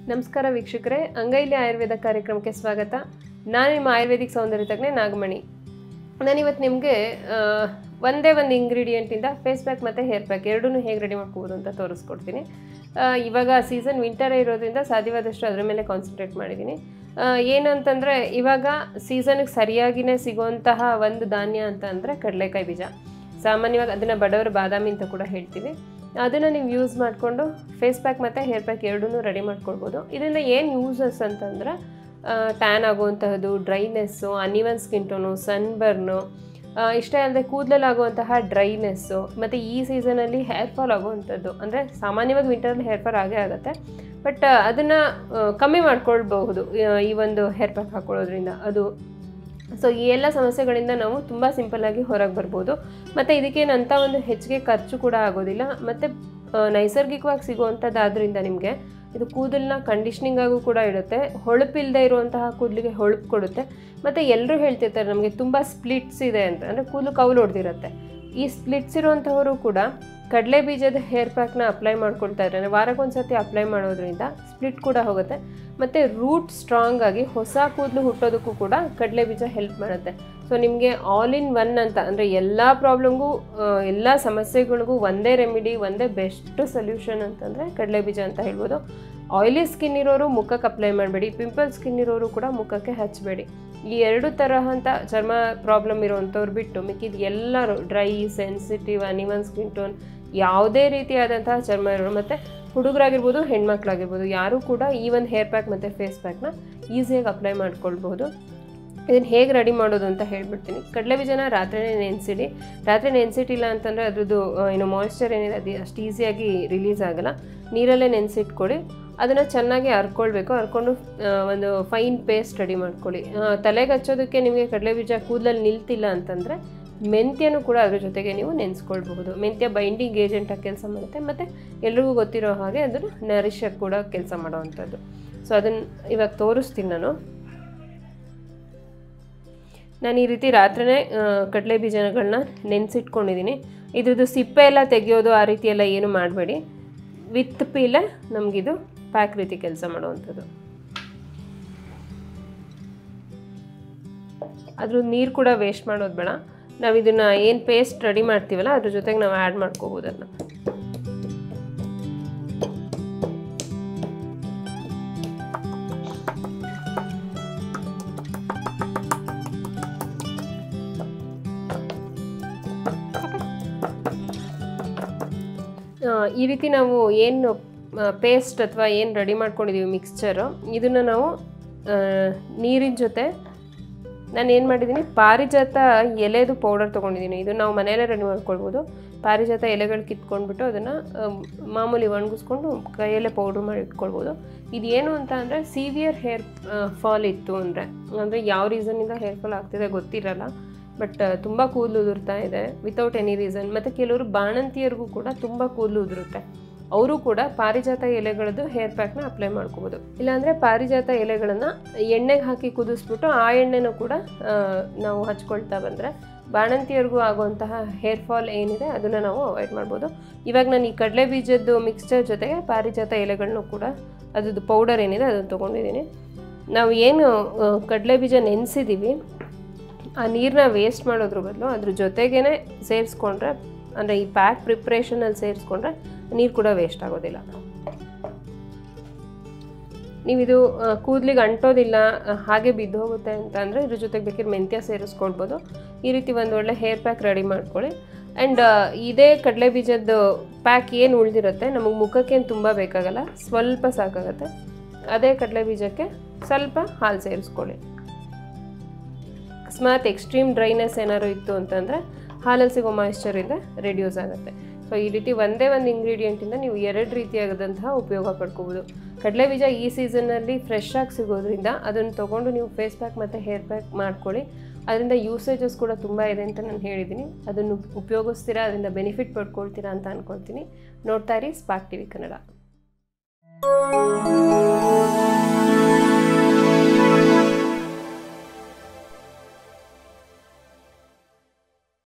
ನಮಸ್ಕಾರ ವೀಕ್ಷಕರೇ ಅಂಗೈಲಿ ಆಯುರ್ವೇದ ಕಾರ್ಯಕ್ರಮಕ್ಕೆ ಸ್ವಾಗತ ನಾನು ನಿಮ್ಮ ಆಯುರ್ವೇದಿಕ್ ಸೌಂದರ್ಯ ತಜ್ಞೆ ನಾಗಮಣಿ ನಾನಿವತ್ತು ನಿಮಗೆ ಒಂದೇ ಒಂದು ಇಂಗ್ರೀಡಿಯೆಂಟಿಂದ ಫೇಸ್ ಪ್ಯಾಕ್ ಮತ್ತು ಹೇರ್ ಪ್ಯಾಕ್ ಎರಡೂ ಹೇಗೆ ರೆಡಿ ಮಾಡ್ಕೋಬೋದು ಅಂತ ತೋರಿಸ್ಕೊಡ್ತೀನಿ ಆ, ಇವಾಗ ಸೀಸನ್ ವಿಂಟರೇ ಇರೋದ್ರಿಂದ ಸಾಧ್ಯವಾದಷ್ಟು ಅದರ ಮೇಲೆ ಕಾನ್ಸಂಟ್ರೇಟ್ ಮಾಡಿದ್ದೀನಿ ಆ, ಏನಂತಂದರೆ ಇವಾಗ ಸೀಸನ್ಗೆ ಸರಿಯಾಗಿಯೇ ಸಿಗುವಂತಹ ಒಂದು ಧಾನ್ಯ ಅಂತ ಅಂದರೆ ಕಡಲೆಕಾಯಿ ಬೀಜ ಸಾಮಾನ್ಯವಾಗಿ ಅದನ್ನು ಬಡವರು ಬಾದಾಮಿ ಅಂತ ಕೂಡ ಹೇಳ್ತೀವಿ ಅದನ್ನು ನೀವು ಯೂಸ್ ಮಾಡಿಕೊಂಡು ಫೇಸ್ ಪ್ಯಾಕ್ ಮತ್ತು ಹೇರ್ ಪ್ಯಾಕ್ ಎರಡೂ ರೆಡಿ ಮಾಡ್ಕೊಳ್ಬೋದು ಇದರಿಂದ ಏನು ಯೂಸಸ್ ಅಂತಂದ್ರೆ ಟ್ಯಾನ್ ಆಗುವಂತಹದ್ದು dryness uneven skin tone sunburn ಇಷ್ಟೇ ಅಲ್ಲದೆ ಕೂದಲಲ್ಲಾಗುವಂತಹ ಡ್ರೈನೆಸ್ಸು ಮತ್ತು ಈ ಸೀಸನಲ್ಲಿ ಹೇರ್ ಫಾಲ್ ಆಗುವಂಥದ್ದು ಅಂದರೆ ಸಾಮಾನ್ಯವಾಗಿ ವಿಂಟರಲ್ಲಿ ಹೇರ್ ಫಾಲ್ ಆಗೇ ಆಗುತ್ತೆ ಬಟ್ ಅದನ್ನು ಕಮ್ಮಿ ಮಾಡ್ಕೊಳ್ಬಹುದು ಆ, ಈ ಒಂದು ಹೇರ್ ಪ್ಯಾಕ್ ಹಾಕೊಳ್ಳೋದ್ರಿಂದ ಅದು ಸೊ ಈ ಎಲ್ಲ ಸಮಸ್ಯೆಗಳಿಂದ ನಾವು ತುಂಬ ಸಿಂಪಲ್ಲಾಗಿ ಹೊರಗೆ ಬರ್ಬೋದು ಮತ್ತು ಇದಕ್ಕೇನಂತ ಒಂದು ಹೆಚ್ಚಿಗೆ ಖರ್ಚು ಕೂಡ ಆಗೋದಿಲ್ಲ ಮತ್ತು ನೈಸರ್ಗಿಕವಾಗಿ ಸಿಗುವಂಥದ್ದಾದ್ರಿಂದ ನಿಮಗೆ ಇದು ಕೂದಲನ್ನ ಕಂಡೀಷ್ನಿಂಗ್ ಆಗು ಕೂಡ ಇಡುತ್ತೆ ಹೊಳಪಿಲ್ಲದೆ ಇರುವಂತಹ ಕೂದಲಿಗೆ ಹೊಳಪು ಕೊಡುತ್ತೆ ಮತ್ತು ಎಲ್ಲರೂ ಹೇಳ್ತಿರ್ತಾರೆ ನಮಗೆ ತುಂಬ ಸ್ಪ್ಲಿಟ್ಸ್ ಇದೆ ಅಂತ ಅಂದರೆ ಕೂದಲು ಕೌಲು ಹೊಡೆದಿರುತ್ತೆ ಈ ಸ್ಪ್ಲಿಟ್ಸ್ ಇರುವಂಥವರು ಕೂಡ ಕಡಲೆ ಬೀಜದ ಹೇರ್ ಪ್ಯಾಕ್ನ ಅಪ್ಲೈ ಮಾಡ್ಕೊಳ್ತಾ ಇದ್ದಾರೆ ಅಂದರೆ ವಾರಕ್ಕೊಂದ್ಸತಿ ಅಪ್ಲೈ ಮಾಡೋದ್ರಿಂದ ಸ್ಪ್ಲಿಟ್ ಕೂಡ ಹೋಗುತ್ತೆ ಮತ್ತು ರೂಟ್ ಸ್ಟ್ರಾಂಗ್ ಆಗಿ ಹೊಸ ಕೂದಲು ಹುಟ್ಟೋದಕ್ಕೂ ಕೂಡ ಕಡಲೆ ಬೀಜ ಹೆಲ್ಪ್ ಮಾಡುತ್ತೆ ಸೊ ನಿಮಗೆ ಆಲ್ ಇನ್ ಒನ್ ಅಂತ ಅಂದರೆ ಎಲ್ಲ ಪ್ರಾಬ್ಲಮ್ಗೂ ಎಲ್ಲ ಸಮಸ್ಯೆಗಳಿಗೂ ಒಂದೇ ರೆಮಿಡಿ ಒಂದೇ ಬೆಸ್ಟ್ ಸೊಲ್ಯೂಷನ್ ಅಂತಂದರೆ ಕಡಲೆ ಬೀಜ ಅಂತ ಹೇಳ್ಬೋದು ಆಯಿಲಿ ಸ್ಕಿನ್ ಇರೋರು ಮುಖಕ್ಕೆ ಅಪ್ಲೈ ಮಾಡಬೇಡಿ ಪಿಂಪಲ್ ಸ್ಕಿನ್ ಇರೋರು ಕೂಡ ಮುಖಕ್ಕೆ ಹಚ್ಚಬೇಡಿ ಈ ಎರಡು ತರಹಂತ ಚರ್ಮ ಪ್ರಾಬ್ಲಮ್ ಇರೋವಂಥವ್ರು ಬಿಟ್ಟು ಮಿಕ್ಕಿದ ಎಲ್ಲರೂ dry sensitive uneven skin tone ಯಾವುದೇ ರೀತಿಯಾದಂತಹ ಚರ್ಮ ಇರೋರು ಮತ್ತು ಹುಡುಗರಾಗಿರ್ಬೋದು ಹೆಣ್ಮಕ್ಳಾಗಿರ್ಬೋದು ಯಾರೂ ಕೂಡ ಈ ಒಂದು ಹೇರ್ ಪ್ಯಾಕ್ ಮತ್ತು ಫೇಸ್ ಪ್ಯಾಕ್ನ ಈಸಿಯಾಗಿ ಅಪ್ಲೈ ಮಾಡ್ಕೊಳ್ಬಹುದು ಇದನ್ನು ಹೇಗೆ ರೆಡಿ ಮಾಡೋದು ಅಂತ ಹೇಳ್ಬಿಡ್ತೀನಿ ಕಡಲೆ ಬೀಜನ ರಾತ್ರಿನೇ ನೆನೆಸಿಡಿ ರಾತ್ರಿ ನೆನೆಸಿಟ್ಟಿಲ್ಲ ಅಂತಂದರೆ ಅದ್ರದ್ದು ಆ, ಏನು ಮಾಯ್ಶ್ಚರ್ ಏನಿದೆ ಅದು ಅಷ್ಟು ಈಸಿಯಾಗಿ ರಿಲೀಸ್ ಆಗಲ್ಲ ನೀರಲ್ಲೇ ನೆನೆಸಿಟ್ಕೊಳ್ಳಿ ಅದನ್ನು ಚೆನ್ನಾಗಿ ಹರ್ಕೊಳ್ಬೇಕು ಹರ್ಕೊಂಡು ಆ, ಒಂದು ಫೈನ್ ಪೇಸ್ಟ್ ರೆಡಿ ಮಾಡ್ಕೊಳ್ಳಿ ಆ, ತಲೆಗೆ ಹಚ್ಚೋದಕ್ಕೆ ನಿಮಗೆ ಕಡಲೆ ಬೀಜ ಕೂದಲಲ್ಲಿ ನಿಲ್ತಿಲ್ಲ ಅಂತಂದರೆ ಮೆಂತ್ಯನೂ ಕೂಡ ಅದ್ರ ಜೊತೆಗೆ ನೀವು ನೆನೆಸ್ಕೊಳ್ಬಹುದು ಮೆಂತ್ಯ ಬೈಂಡಿಂಗ್ ಏಜೆಂಟಾಗಿ ಕೆಲಸ ಮಾಡುತ್ತೆ ಮತ್ತು ಎಲ್ರಿಗೂ ಗೊತ್ತಿರೋ ಹಾಗೆ ಅದನ್ನು ನರಿಷಕ್ಕೆ ಕೂಡ ಕೆಲಸ ಮಾಡೋವಂಥದ್ದು ಸೊ ಅದನ್ನು ಇವಾಗ ತೋರಿಸ್ತೀನಿ ನಾನು ನಾನು ಈ ರೀತಿ ರಾತ್ರಿನೇ ಕಡಲೆ ಬೀಜಗಳನ್ನ ನೆನೆಸಿಟ್ಕೊಂಡಿದ್ದೀನಿ ಇದ್ರದ್ದು ಸಿಪ್ಪೆ ಎಲ್ಲ ತೆಗೆಯೋದು ಆ ರೀತಿ ಎಲ್ಲ ಏನು ಮಾಡಬೇಡಿ ವಿತ್ ಪೀಲೆ ನಮಗಿದು ಪ್ಯಾಕ್ ರೀತಿ ಕೆಲಸ ಮಾಡುವಂಥದ್ದು ಅದ್ರ ನೀರು ಕೂಡ ವೇಸ್ಟ್ ಮಾಡೋದು ಬೇಡ ನಾವು ಇದನ್ನು ಏನು ಪೇಸ್ಟ್ ರೆಡಿ ಮಾಡ್ತೀವಲ್ಲ ಅದ್ರ ಜೊತೆಗೆ ನಾವು ಆ್ಯಡ್ ಮಾಡ್ಕೋಬೋದು ಅದನ್ನ ಆ, ಈ ರೀತಿ ನಾವು ಏನು ಪೇಸ್ಟ್ ಅಥವಾ ಏನು ರೆಡಿ ಮಾಡ್ಕೊಂಡಿದ್ದೀವಿ ಮಿಕ್ಸ್ಚರು ಇದನ್ನು ನಾವು ಆ, ನೀರಿನ ಜೊತೆ ನಾನು ಏನು ಮಾಡಿದ್ದೀನಿ ಪಾರಿಜಾತ ಎಲೆದು ಪೌಡರ್ ತೊಗೊಂಡಿದ್ದೀನಿ ಇದು ನಾವು ಮನೆಯಲ್ಲೇ ರೆಡಿ ಮಾಡ್ಕೊಳ್ಬೋದು ಪಾರಿಜಾತ ಎಲೆಗಳು ಕಿತ್ಕೊಂಡ್ಬಿಟ್ಟು ಅದನ್ನು ಮಾಮೂಲಿ ಒಣಗಿಸ್ಕೊಂಡು ಕೈಯಲ್ಲೇ ಪೌಡ್ರ್ ಮಾಡಿ ಇಟ್ಕೊಳ್ಬೋದು ಇದು ಏನು ಅಂತ ಅಂದರೆ ಸಿವಿಯರ್ ಹೇರ್ ಫಾಲ್ ಇತ್ತು ಅಂದರೆ ಅಂದರೆ ಯಾವ ರೀಸನ್ನಿಂದ ಹೇರ್ ಫಾಲ್ ಆಗ್ತಿದೆ ಗೊತ್ತಿರಲ್ಲ ಬಟ್ ತುಂಬ ಕೂದಲು ಉದುರ್ತಾ ಇದೆ ವಿತೌಟ್ ಎನಿ ರೀಸನ್ ಮತ್ತು ಕೆಲವರು ಬಾಣಂತಿಯರಿಗೂ ಕೂಡ ತುಂಬ ಕೂದಲು ಉದುರುತ್ತೆ ಅವರು ಕೂಡ ಪಾರಿಜಾತ ಎಲೆಗಳದ್ದು ಹೇರ್ ಪ್ಯಾಕ್ನ ಅಪ್ಲೈ ಮಾಡ್ಕೋಬೋದು ಇಲ್ಲಾಂದರೆ ಪಾರಿಜಾತ ಎಲೆಗಳನ್ನು ಎಣ್ಣೆಗೆ ಹಾಕಿ ಕುದಿಸ್ಬಿಟ್ಟು ಆ ಎಣ್ಣೆನೂ ಕೂಡ ಆ, ನಾವು ಹಚ್ಕೊಳ್ತಾ ಬಂದರೆ ಬಾಣಂತಿಯರಿಗೂ ಆಗುವಂತಹ ಹೇರ್ ಫಾಲ್ ಏನಿದೆ ಅದನ್ನು ನಾವು ಅವಾಯ್ಡ್ ಮಾಡ್ಬೋದು ಇವಾಗ ನಾನು ಈ ಕಡಲೆ ಬೀಜದ್ದು ಮಿಕ್ಸ್ಚರ್ ಜೊತೆಗೆ ಪಾರಿಜಾತ ಎಲೆಗಳನ್ನು ಕೂಡ ಅದ್ರದ್ದು ಪೌಡರ್ ಏನಿದೆ ಅದನ್ನು ತೊಗೊಂಡಿದ್ದೀನಿ ನಾವು ಏನು ಕಡಲೆ ಬೀಜ ನೆನೆಸಿದ್ದೀವಿ ಆ ನೀರನ್ನ ವೇಸ್ಟ್ ಮಾಡೋದ್ರ ಬದಲು ಅದ್ರ ಜೊತೆಗೇ ಸೇರಿಸ್ಕೊಂಡ್ರೆ ಅಂದರೆ ಈ ಪ್ಯಾಕ್ ಪ್ರಿಪ್ರೇಷನಲ್ಲಿ ಸೇರಿಸ್ಕೊಂಡ್ರೆ ನೀರು ಕೂಡ ವೇಸ್ಟ್ ಆಗೋದಿಲ್ಲ ನೀವಿದು ಕೂದಲಿಗೆ ಅಂಟೋದಿಲ್ಲ ಆ, ಹಾಗೆ ಬಿದ್ದು ಹೋಗುತ್ತೆ ಅಂತ ಅಂದರೆ ಇದ್ರ ಜೊತೆಗೆ ಬೇಕಿದ್ರೆ ಮೆಂತ್ಯ ಸೇರಿಸ್ಕೊಳ್ಬೋದು ಈ ರೀತಿ ಒಂದು ಒಳ್ಳೆ ಹೇರ್ ಪ್ಯಾಕ್ ರೆಡಿ ಮಾಡ್ಕೊಳ್ಳಿ ಆ್ಯಂಡ್ ಇದೇ ಕಡಲೆ ಬೀಜದ್ದು ಪ್ಯಾಕ್ ಏನು ಉಳಿದಿರುತ್ತೆ ನಮಗೆ ಮುಖಕ್ಕೆ ಏನು ತುಂಬ ಬೇಕಾಗಲ್ಲ ಸ್ವಲ್ಪ ಸಾಕಾಗುತ್ತೆ ಅದೇ ಕಡಲೆ ಬೀಜಕ್ಕೆ ಸ್ವಲ್ಪ ಹಾಲು ಸೇರಿಸ್ಕೊಳ್ಳಿ ಅಕಸ್ಮಾತ್ ಎಕ್ಸ್ಟ್ರೀಮ್ ಡ್ರೈನೆಸ್ ಏನಾದ್ರು ಇತ್ತು ಅಂತಂದರೆ ಹಾಲಲ್ಲಿ ಸಿಗೋ ಮಾಯಿಶ್ಚರಿಂದ ರೆಡ್ಯೂಸ್ ಆಗುತ್ತೆ ಸೊ ಈ ರೀತಿ ಒಂದೇ ಒಂದು ಇಂಗ್ರೀಡಿಯೆಂಟಿಂದ ನೀವು ಎರಡು ರೀತಿಯಾದಂತಹ ಉಪಯೋಗ ಪಡ್ಕೋಬೋದು ಕಡಲೆ ಬೀಜ ಈ ಸೀಸನ್ನಲ್ಲಿ ಫ್ರೆಶ್ ಆಗಿ ಸಿಗೋದ್ರಿಂದ ಅದನ್ನು ತೊಗೊಂಡು ನೀವು ಫೇಸ್ ಪ್ಯಾಕ್ ಮತ್ತು ಹೇರ್ ಪ್ಯಾಕ್ ಮಾಡ್ಕೊಳ್ಳಿ ಅದರಿಂದ ಯೂಸೇಜಸ್ ಕೂಡ ತುಂಬ ಇದೆ ಅಂತ ನಾನು ಹೇಳಿದ್ದೀನಿ ಅದನ್ನು ಉಪಯೋಗಿಸ್ತೀರಾ ಅದರಿಂದ ಬೆನಿಫಿಟ್ ಪಡ್ಕೊಳ್ತೀರಾ ಅಂತ ಅಂದ್ಕೊಳ್ತೀನಿ ನೋಡ್ತಾ ಇರಿ ಸ್ಪಾರ್ಕ್ ಟಿವಿ ಕನ್ನಡ